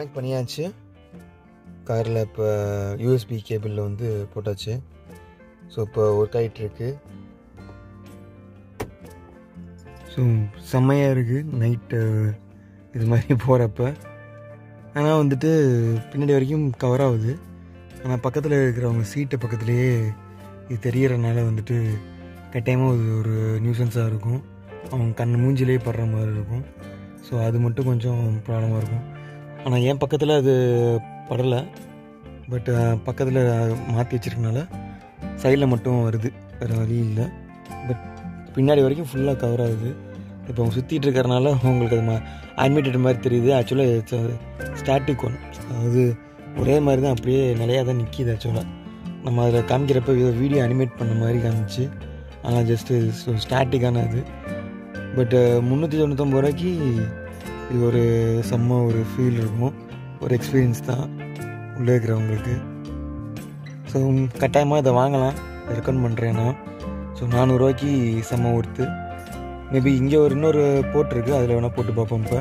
connect பண்ணியாச்சு காரில் இப்போ யூஎஸ்பி கேபிளில் வந்து போட்டாச்சு ஸோ இப்போ ஒர்க் ஆகிட்டுருக்கு ஸோ செம்மையாக இருக்குது நைட்டு இது மாதிரி போகிறப்ப ஆனால் வந்துட்டு பின்னாடி வரைக்கும் கவர் ஆகுது ஆனால் பக்கத்தில் இருக்கிறவங்க சீட்டு பக்கத்துலேயே இது தெரியறனால வந்துட்டு கட்டாயமாக அது ஒரு நியூசன்ஸாக இருக்கும் அவங்க கண் மூஞ்சிலே படுற மாதிரி இருக்கும் ஸோ அது மட்டும் கொஞ்சம் ப்ராப்ளமாக இருக்கும் ஆனால் என் பக்கத்தில் அது படலை பட் பக்கத்தில் மாற்றி வச்சிருக்கனால சைடில் மட்டும் வருது வேறு வழி இல்லை பட் பின்னாடி வரைக்கும் ஃபுல்லாக கவர் ஆகுது இப்போ அவங்க சுற்றிட்டு இருக்கிறனால உங்களுக்கு அது அட்மிட்டட் மாதிரி தெரியுது ஆக்சுவலாக ஸ்டாட்டிக் ஒன் அதாவது ஒரே மாதிரி தான் அப்படியே நிலையாக தான் நிற்கிது ஆக்சுவலாக நம்ம அதில் காமிக்கிறப்ப வீடியோ அனிமேட் பண்ண மாதிரி காமிச்சு ஆனால் ஜஸ்ட்டு ஸ்டாட்டிக்கான இது பட்டு முந்நூற்றி தொண்ணூத்தொம்பது ரூபாய்க்கு இது ஒரு செம்ம ஒரு ஃபீல் இருக்கும் ஒரு எக்ஸ்பீரியன்ஸ் தான் உள்ளே இருக்கிறவங்களுக்கு ஸோ கட்டாயமாக இதை வாங்கலாம் ரெக்கமெண்ட் பண்ணுறேன் நான் ஸோ நானூறுரூவாய்க்கு செம்ம ஒர்த்து மேபி இங்கே ஒரு இன்னொரு போட் இருக்குது அதில் வேணால் போட்டு பார்ப்போம் இப்போ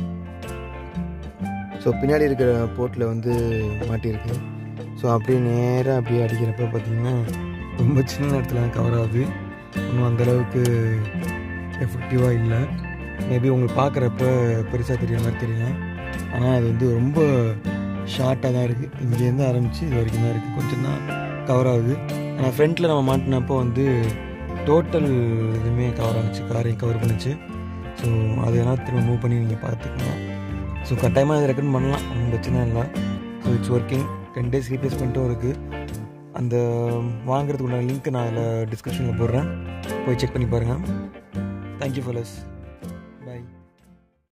ஸோ பின்னாடி இருக்கிற போட்டில் வந்து மாட்டியிருக்கு ஸோ அப்படியே நேராக அப்படியே அடிக்கிறப்ப பார்த்திங்கன்னா ரொம்ப சின்ன இடத்துல கவர் ஆகுது இன்னும் அந்தளவுக்கு எஃபெக்டிவாக இல்லை மேபி உங்களுக்கு பார்க்குறப்ப பெருசாக தெரியுற மாதிரி தெரியலாம் ஆனால் அது வந்து ரொம்ப ஷார்ட்டாக தான் இருக்குது இங்கேருந்து ஆரம்பித்து இது வரைக்கும் தான் இருக்குது கொஞ்சம் தான் கவர் ஆகுது ஆனால் ஃப்ரண்ட்டில் நம்ம மாட்டினப்போ வந்து டோட்டல் இதுவுமே கவர் ஆகுச்சு காரையும் கவர் பண்ணுச்சு ஸோ அதை வேணால் திரும்ப மூவ் பண்ணி நீங்கள் பார்த்துக்கலாம் ஸோ கட்டாயமாக இதை ரெக்கமெண்ட் பண்ணலாம் ஒன்றும் பிரச்சனை இல்லை so it's working ten days ரீப்ளேஸ்மெண்ட்டும் இருக்குது அந்த வாங்குறதுக்கு உண்டான லிங்க் நான் அதில் டிஸ்கிரிப்ஷனில் போடுறேன் போய் செக் பண்ணி பாருங்கள் தேங்க்யூ ஃபாலோஸ்